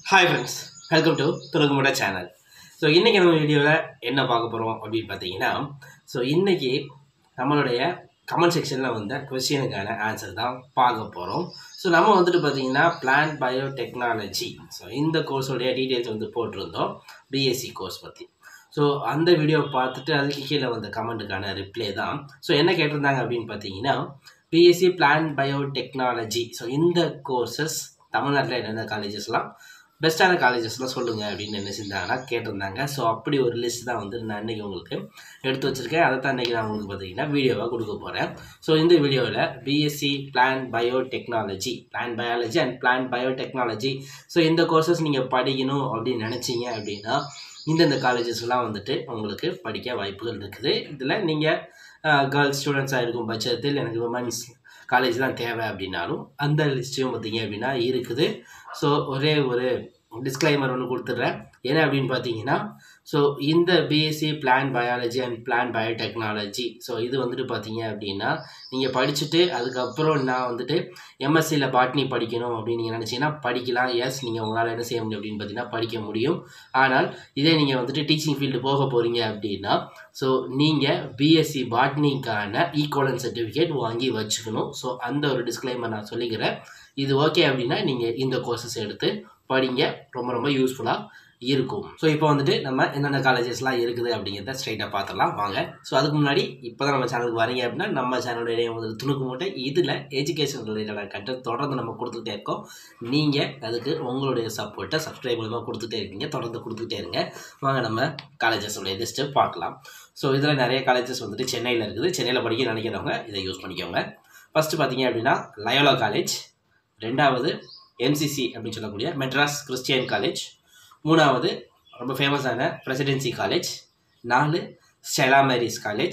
hi friends welcome to Thunukkumuda channel so இன்றைக்கி நம்ம வீடியோவில் என்ன பார்க்க போகிறோம் அப்படின்னு பார்த்தீங்கன்னா ஸோ இன்றைக்கி நம்மளுடைய கமெண்ட் செக்ஷனில் வந்த கொஸ்டினுக்கான ஆன்சர் தான் பார்க்க போகிறோம் ஸோ நம்ம வந்துட்டு பார்த்தீங்கன்னா பிளான் பயோ டெக்னாலஜி ஸோ இந்த கோர்ஸோடைய டீட்டெயில்ஸ் வந்து போட்டிருந்தோம் பிஎஸ்சி கோர்ஸ் பற்றி ஸோ அந்த வீடியோ பார்த்துட்டு அதுக்கு கீழே வந்த கமெண்ட்டுக்கான ரிப்ளை தான் ஸோ என்ன கேட்டிருந்தாங்க அப்படின்னு பார்த்தீங்கன்னா B Sc plant biotechnology so இந்த கோர்சஸ் தமிழ்நாட்டில் என்னென்ன காலேஜஸ்லாம் பெஸ்ட்டான காலேஜஸ்லாம் சொல்லுங்கள் அப்படின்னு என்ன செஞ்சாங்கன்னா கேட்டிருந்தாங்க ஸோ அப்படி ஒரு லிஸ்ட் தான் வந்து நான் இன்றைக்கி உங்களுக்கு எடுத்து வச்சுருக்கேன் அதை தான் இன்றைக்கி நான் உங்களுக்கு பார்த்தீங்கன்னா வீடியோவாக கொடுக்க போகிறேன் ஸோ இந்த வீடியோவில் B Sc plant biotechnology plant biology and plant biotechnology so இந்த கோர்சஸ் நீங்கள் படிக்கணும் அப்படின்னு நினச்சிங்க அப்படின்னா இந்தந்த காலேஜஸ்லாம் வந்துட்டு உங்களுக்கு படிக்க வாய்ப்புகள் இருக்குது இதில் நீங்கள் கேர்ள்ஸ் ஸ்டூடெண்ட்ஸாக இருக்கும் பட்சத்தில் எனக்கு உமன்ஸ் காலேஜ் தான் தேவை அப்படின்னாலும் அந்த லிஸ்ட்டையும் பார்த்தீங்க அப்படின்னா இருக்குது ஸோ ஒரே ஒரு டிஸ்க்ளைமர் ஒன்று கொடுத்துட்றேன் என்ன அப்படின்னு பார்த்தீங்கன்னா ஸோ இந்த B Sc plant biology and plant biotechnology so இது வந்துட்டு பார்த்தீங்க அப்படின்னா நீங்கள் படிச்சுட்டு அதுக்கப்புறம் நான் வந்துட்டு எம்எஸ்சியில் பாட்னி படிக்கணும் அப்படின்னு நீங்கள் நினச்சிங்கன்னா படிக்கலாம் எஸ் நீங்கள் உங்களால் என்ன செய்ய முடியும் அப்படின்னு பார்த்தீங்கன்னா படிக்க முடியும் ஆனால் இதே நீங்கள் வந்துட்டு டீச்சிங் ஃபீல்டு போக போகிறீங்க அப்படின்னா ஸோ நீங்கள் பிஎஸ்சி பாட்னிக்கான ஈக்குவலன் சர்டிஃபிகேட் வாங்கி வச்சுக்கணும் ஸோ அந்த ஒரு டிஸ்க்ளைமர் நான் சொல்லிக்கிறேன் இது ஓகே அப்படின்னா நீங்கள் இந்த கோர்சஸ் எடுத்து படிங்க ரொம்ப ரொம்ப யூஸ்ஃபுல்லாக இருக்கும் ஸோ இப்போ வந்துட்டு நம்ம என்னென்ன காலேஜஸ்லாம் இருக்குது அப்படிங்கிறத ஸ்ட்ரைட்டாக பார்த்துடலாம் வாங்க ஸோ அதுக்கு முன்னாடி இப்போ தான் நம்ம சேனலுக்கு வரீங்க அப்படின்னா நம்ம சேனலுடைய வந்து துணுக்கு மூட்டை இதில் எஜுகேஷன் ரிலேட்டடான கண்டென்ட் தொடர்ந்து நம்ம கொடுத்துட்டே இருக்கோம் நீங்கள் அதுக்கு உங்களுடைய சப்போர்ட்டை சப்ஸ்கிரைப் மூலமாக கொடுத்துட்டே இருக்கீங்க தொடர்ந்து கொடுத்துட்டே இருங்க வாங்க நம்ம காலேஜஸோடைய லிஸ்ட்டு பார்க்கலாம் ஸோ இதில் நிறைய காலேஜஸ் வந்துட்டு சென்னையில் இருக்குது சென்னையில் படிக்க நினைக்கிறவங்க இதை யூஸ் பண்ணிக்கோங்க ஃபஸ்ட்டு பார்த்தீங்க அப்படின்னா லயோலா காலேஜ் ரெண்டாவது எம்சிசி அப்படின்னு சொல்லக்கூடிய மெட்ராஸ் கிறிஸ்டியன் காலேஜ் மூணாவது ரொம்ப ஃபேமஸான பிரசிடென்சி காலேஜ் நாலு ஸ்டெலா மேரிஸ் காலேஜ்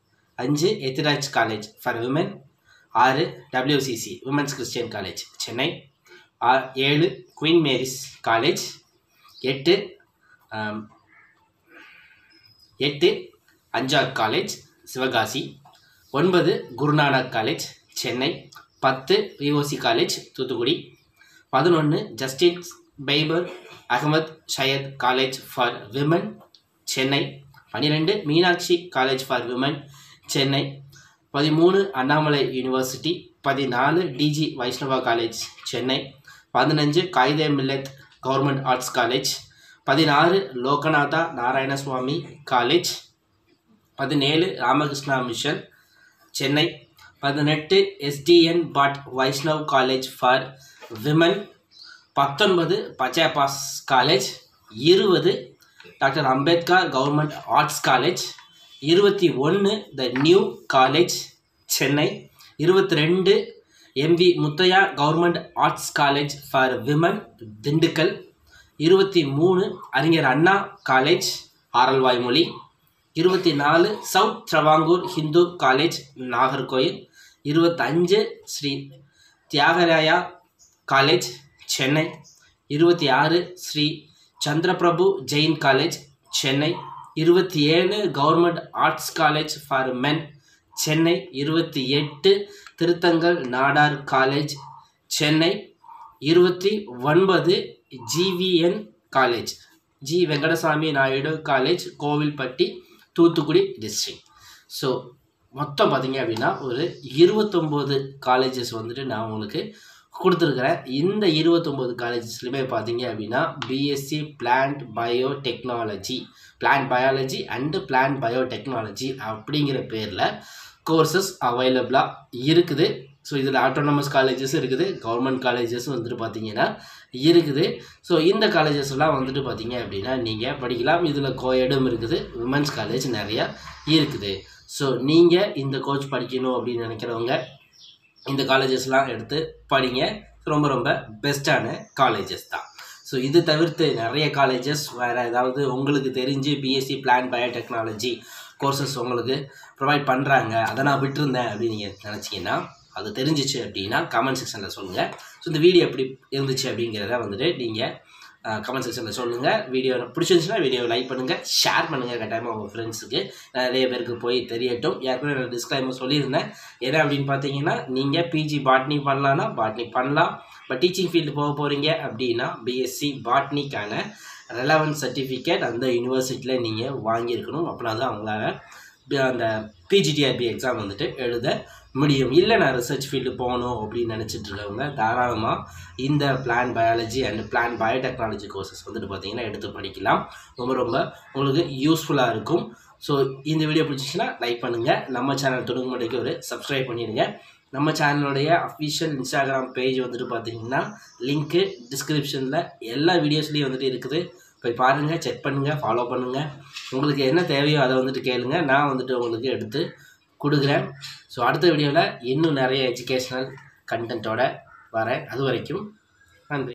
அஞ்சு எத்திராஜ் காலேஜ் ஃபார் விமன் ஆறு W C C women's Christian college Chennai ஆ ஏழு குயின் மேரிஸ் காலேஜ் எட்டு ஆம், எட்டு அஞ்சாக் காலேஜ் சிவகாசி ஒன்பது குருநானக் காலேஜ் சென்னை பத்து விஓசி காலேஜ் தூத்துக்குடி பதினொன்று ஜஸ்டின் பைபர் Ahmed Sayeed college for women Chennai பன்னிரெண்டு Meenakshi college for women Chennai பதிமூணு அண்ணாமலை யூனிவர்சிட்டி பதினாலு டிஜி வைஷ்ணவா காலேஜ் சென்னை பதினஞ்சு Quaide Millath government arts college பதினாறு லோகநாதா நாராயணசுவாமி காலேஜ் பதினேழு ராமகிருஷ்ணா மிஷன் சென்னை பதினெட்டு எஸ்டிஎன் பட் வைஷ்ணவ் காலேஜ் ஃபார் விமன் பத்தொன்பது பச்சாபாஸ் காலேஜ் இருபது doctor Ambedkar government arts college இருபத்தி ஒன்று த நியூ காலேஜ் சென்னை இருபத்தி ரெண்டு M V Muthiah government arts college for women Dindigul இருபத்தி மூணு அறிஞர் அண்ணா காலேஜ் ஆரல்வாய்மொழி இருபத்தி நாலு சவுத் ட்ரவாங்கூர் ஹிந்து காலேஜ் நாகர்கோயில் இருபத்தஞ்சு ஸ்ரீ தியாகராயா காலேஜ் சென்னை இருபத்தி ஆறு ஸ்ரீ சந்திரபிரபு ஜெயின் காலேஜ் சென்னை இருபத்தி ஏழு government arts college for men Chennai இருபத்தி எட்டு திருத்தங்கல் நாடார் காலேஜ் சென்னை இருபத்தி ஒன்பது G V N college G Venkatasamy Naidu college Kovilpatti Thoothukudi district so மொத்தம் பார்த்தீங்க அப்படின்னா ஒரு இருபத்தொம்போது காலேஜஸ் வந்துட்டு நான் உங்களுக்கு கொடுத்துருக்குறேன் இந்த இருபத்தொம்போது காலேஜஸ்லையுமே பார்த்தீங்க அப்படின்னா BSc plant bio technology plant biology and plant bio technology அப்படிங்கிற பேரில் கோர்சஸ் அவைலபிளாக இருக்குது ஸோ இதில் ஆட்டோனமஸ் காலேஜஸ் இருக்குது கவர்மெண்ட் காலேஜஸ் வந்துட்டு பார்த்தீங்கன்னா இருக்குது ஸோ இந்த காலேஜஸ்லாம் வந்துட்டு பார்த்தீங்க அப்படின்னா நீங்கள் படிக்கலாம் இதில் கோயடும் இருக்குது விமன்ஸ் காலேஜ் நிறையா இருக்குது ஸோ நீங்கள் இந்த கோச் படிக்கணும் அப்படின்னு நினைக்கிறவங்க இந்த காலேஜஸ்லாம் எடுத்து படிங்க ரொம்ப ரொம்ப பெஸ்ட்டான காலேஜஸ் தான் ஸோ இது தவிர்த்து நிறைய காலேஜஸ் வேறு ஏதாவது உங்களுக்கு தெரிஞ்சு பிஎஸ்சி பிளான் பயோடெக்னாலஜி கோர்சஸ் உங்களுக்கு ப்ரொவைட் பண்ணுறாங்க அதை நான் விட்டுருந்தேன் அப்படின்னு நீங்கள் நினச்சிங்கன்னா அது தெரிஞ்சிச்சு அப்படின்னா கமெண்ட் செக்ஷனில் சொல்லுங்கள் ஸோ இந்த வீடியோ எப்படி இருந்துச்சு அப்படிங்கிறத வந்துட்டு நீங்கள் கமெண்ட் செக்ஷனில் சொல்லுங்கள் வீடியோ பிடிச்சிருந்துச்சுன்னா வீடியோ லைக் பண்ணுங்கள் ஷேர் பண்ணுங்கள் கட்டாயமாக உங்கள் ஃப்ரெண்ட்ஸுக்கு நிறைய பேருக்கு போய் தெரியட்டும் ஏற்கனவே நான் டிஸ்கிளைமர் சொல்லியிருந்தேன் என்ன அப்படின்னு பார்த்தீங்கன்னா நீங்கள் பிஜி பாட்னி பண்ணலான்னா பாட்னி பண்ணலாம் பட் டீச்சிங் ஃபீல்டு போக போகிறீங்க அப்படின்னா பிஎஸ்சி பாட்னிக்கான ரெலவன்ட் சர்டிஃபிகேட் அந்த யூனிவர்சிட்டியில் நீங்கள் வாங்கியிருக்கணும் அப்படின்னா தான் அவங்களால பி- அந்த பிஜிடிஆர்பி எக்ஸாம் வந்துட்டு எழுத முடியும் இல்லை நான் ரிசர்ச் ஃபீல்டு போகணும் அப்படின்னு நினச்சிட்டு இருக்கவங்க தாராளமாக இந்த plant biology and plant biotechnology courses வந்துட்டு பார்த்தீங்கன்னா எடுத்து படிக்கலாம் ரொம்ப ரொம்ப உங்களுக்கு யூஸ்ஃபுல்லாக இருக்கும் ஸோ இந்த வீடியோ பிடிச்சிச்சுன்னா லைக் பண்ணுங்கள் நம்ம சேனல் தொடங்கும் மணிக்கு ஒரு சப்ஸ்கிரைப் பண்ணிடுங்க நம்ம சேனலுடைய அஃபிஷியல் இன்ஸ்டாகிராம் பேஜ் வந்துட்டு பார்த்தீங்கன்னா லிங்க்கு டிஸ்கிரிப்ஷனில் எல்லா வீடியோஸ்லேயும் வந்துட்டு இருக்குது போய் பாருங்கள் செக் பண்ணுங்கள் ஃபாலோ பண்ணுங்கள் உங்களுக்கு என்ன தேவையோ அதை வந்துட்டு கேளுங்க நான் வந்துட்டு உங்களுக்கு எடுத்து கொடுக்குறேன் ஸோ அடுத்த வீடியோவில் இன்னும் நிறைய எஜுகேஷ்னல் கண்டென்ட்டோட வரேன் அது வரைக்கும் நன்றி